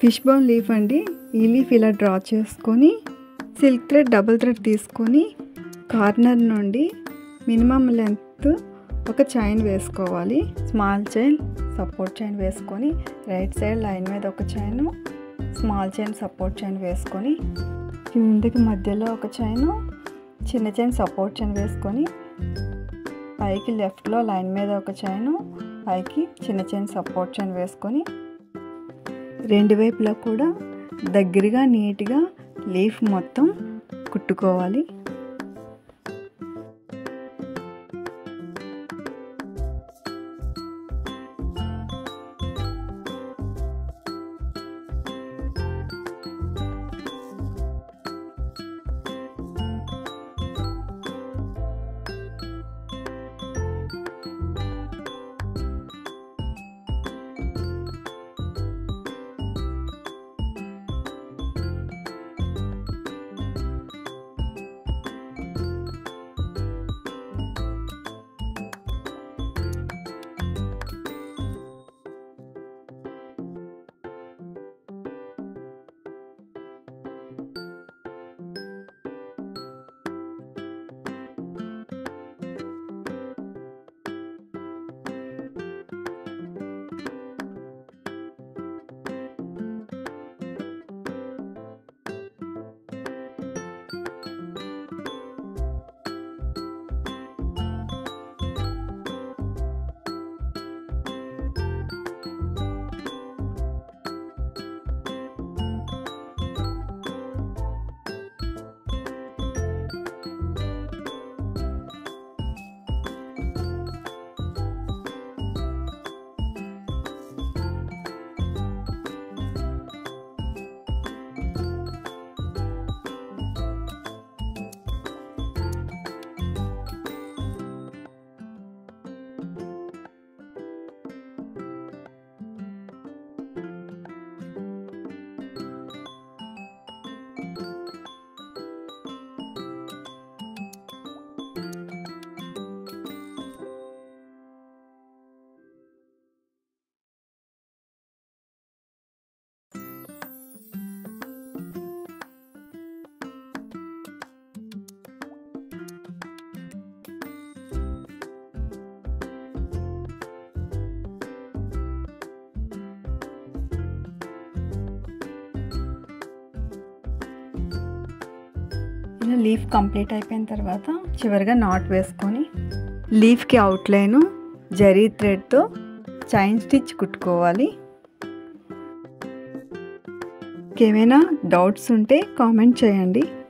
fish bone leaf అండి ఈ leaf ఇలా డ్రా చేసుకొని సిల్క్ థ్రెడ్ డబుల్ థ్రెడ్ తీసుకొని కార్నర్ నుండి మినిమం లెంత్ ఒక చైన్ వేసుకోవాలి స్మాల్ చైన్ సపోర్ట్ చైన్ వేసుకొని రైట్ సైడ్ లైన్ మీద ఒక chain small chain support chain వేసుకొని కిందకి మధ్యలో ఒక చైన్ చిన్న చైన్ సపోర్ట్ చైన్ వేసుకొని పైకి లెఫ్ట్లో లైన్ మీద ఒక చైన్ పైకి చిన్న చైన్ సపోర్ట్ చైన్ వేసుకొని రెండు వైపులా కూడా దగ్గరగా నీట్గా లీఫ్ మొత్తం కుట్టుకోవాలి ఇలా లీఫ్ కంప్లీట్ అయిపోయిన తర్వాత చివరిగా నాట్ వేసుకొని లీఫ్కి అవుట్లైన్ జరీ థ్రెడ్తో చైన్ స్టిచ్ కుట్టుకోవాలి ఏమైనా డౌట్స్ ఉంటే కామెంట్ చేయండి